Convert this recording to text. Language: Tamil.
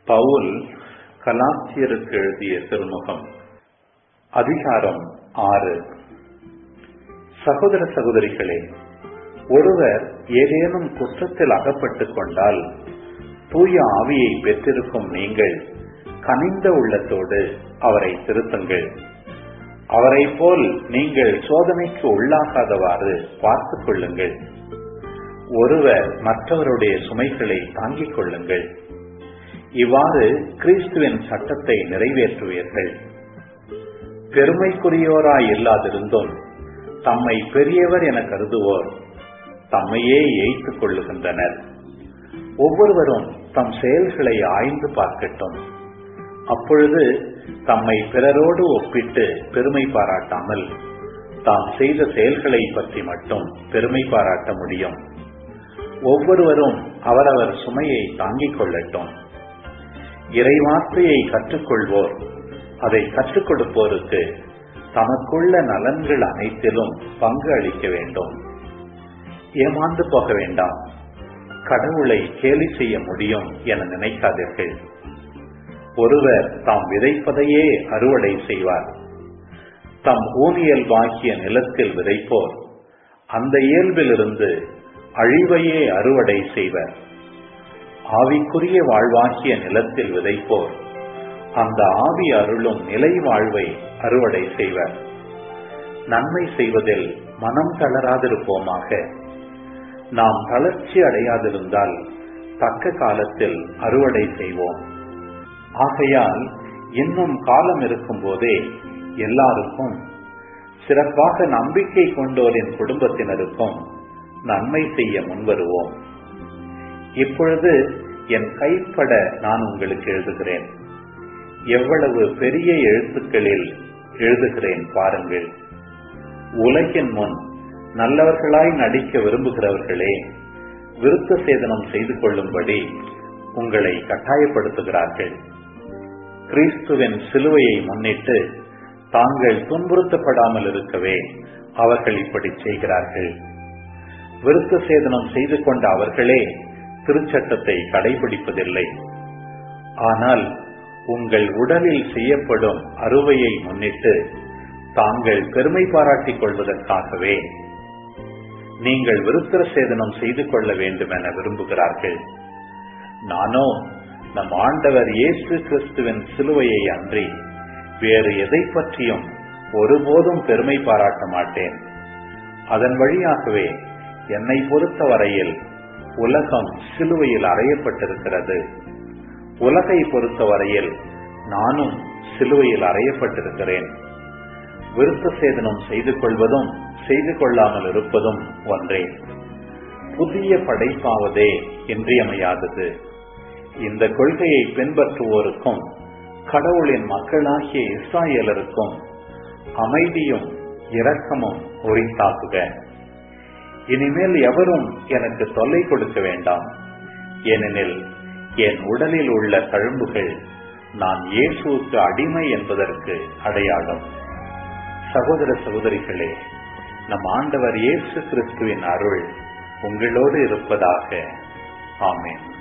பவுல் கலாத்தியருக்கு எழுதிய திருமுகம் அதிகாரம் ஆறு சகோதர சகோதரிகளே ஒருவர் ஏதேனும் குற்றத்தில் அகப்பட்டுக் கொண்டால் தூய ஆவியை பெற்றிருக்கும் நீங்கள் கனிந்த உள்ளத்தோடு அவரை திருத்துங்கள் அவரை போல் நீங்கள் சோதனைக்கு உள்ளாகாதவாறு பார்த்துக் கொள்ளுங்கள் ஒருவர் மற்றவருடைய சுமைகளை தாங்கிக் கொள்ளுங்கள் இவ்வாறு கிறிஸ்துவின் சட்டத்தை நிறைவேற்றுவீர்கள் பெருமைக்குரியோராய் இல்லாதிருந்தும் தம்மை பெரியவர் என கருதுவோர் தம்மையே ஏய்த்துக் கொள்ளுகின்றனர் ஒவ்வொருவரும் தம் செயல்களை ஆய்ந்து பார்க்கட்டும் அப்பொழுது தம்மை பிறரோடு ஒப்பிட்டு பெருமை பாராட்டாமல் தாம் செய்த செயல்களை பற்றி மட்டும் பெருமை பாராட்ட முடியும் ஒவ்வொருவரும் அவரவர் சுமையை தாங்கிக் கொள்ளட்டும் இறைவார்த்தையை கற்றுக்கொள்வோர் அதை கற்றுக் கொடுப்போருக்கு தமக்குள்ள நலன்கள் அனைத்திலும் பங்கு அளிக்க வேண்டும் ஏமாந்து போக வேண்டாம் கடவுளை கேலி செய்ய முடியும் என நினைக்காதீர்கள் ஒருவர் தாம் விதைப்பதையே அறுவடை செய்வார் தம் ஊனியல்பாகிய நிலத்தில் விதைப்போர் அந்த இயல்பிலிருந்து அழிவையே அறுவடை செய்வர் ஆவிக்குரிய வாழ்வாகிய நிலத்தில் விதைப்போர் அந்த ஆவி அருளும் நிலை வாழ்வை அறுவடை செய்வர் நன்மை செய்வதில் மனம் தளராதிருப்போமாக நாம் தளர்ச்சி அடையாதிருந்தால் தக்க காலத்தில் அறுவடை செய்வோம் ஆகையால் இன்னும் காலம் இருக்கும் போதே எல்லாருக்கும் சிறப்பாக நம்பிக்கை கொண்டோரின் குடும்பத்தினருக்கும் நன்மை செய்ய முன்வருவோம் இப்பொழுது என் கைப்பட நான் உங்களுக்கு எழுதுகிறேன் எவ்வளவு பெரிய எழுத்துக்களில் எழுதுகிறேன் பாருங்கள் உலகின் முன் நல்லவர்களாய் நடிக்க விரும்புகிறவர்களே விருத்த சேதனம் செய்து கொள்ளும்படி உங்களை கட்டாயப்படுத்துகிறார்கள் கிறிஸ்துவின் சிலுவையை முன்னிட்டு தாங்கள் துன்புறுத்தப்படாமல் இருக்கவே அவர்கள் இப்படி செய்கிறார்கள் விருத்த சேதனம் செய்து கொண்ட அவர்களே திருச்சட்டத்தை கடைபிடிப்பதில்லை ஆனால் உங்கள் உடலில் செய்யப்படும் அறுவையை முன்னிட்டு தாங்கள் பெருமை பாராட்டிக் கொள்வதற்காகவே நீங்கள் விருத்திர சேதனம் செய்து கொள்ள வேண்டும் என விரும்புகிறார்கள் நானோ நம் ஆண்டவர் இயேசு கிறிஸ்துவின் சிலுவையை அன்றி வேறு எதை பற்றியும் ஒருபோதும் பெருமை பாராட்ட மாட்டேன் அதன் வழியாகவே என்னை பொறுத்தவரையில் உலகம் சிலுவையில் அறையப்பட்டிருக்கிறது உலகை பொறுத்தவரையில் நானும் சிலுவையில் அறையப்பட்டிருக்கிறேன் விருத்த சேதனம் செய்து கொள்வதும் செய்து கொள்ளாமல் இருப்பதும் ஒன்றே புதிய படைப்பாவதே இன்றியமையாதது இந்த கொள்கையை பின்பற்றுவோருக்கும் கடவுளின் மக்களாகிய இஸ்ராயலருக்கும் அமைதியும் இரக்கமும் உரித்தாக்குக இனிமேல் எவரும் எனக்கு தொல்லை கொடுக்க வேண்டாம் ஏனெனில் என் உடலில் உள்ள தழும்புகள் நான் இயேசுவுக்கு அடிமை என்பதற்கு அடையாளம் சகோதர சகோதரிகளே நம் ஆண்டவர் இயேசு கிறிஸ்துவின் அருள் உங்களோடு இருப்பதாக ஆமேன்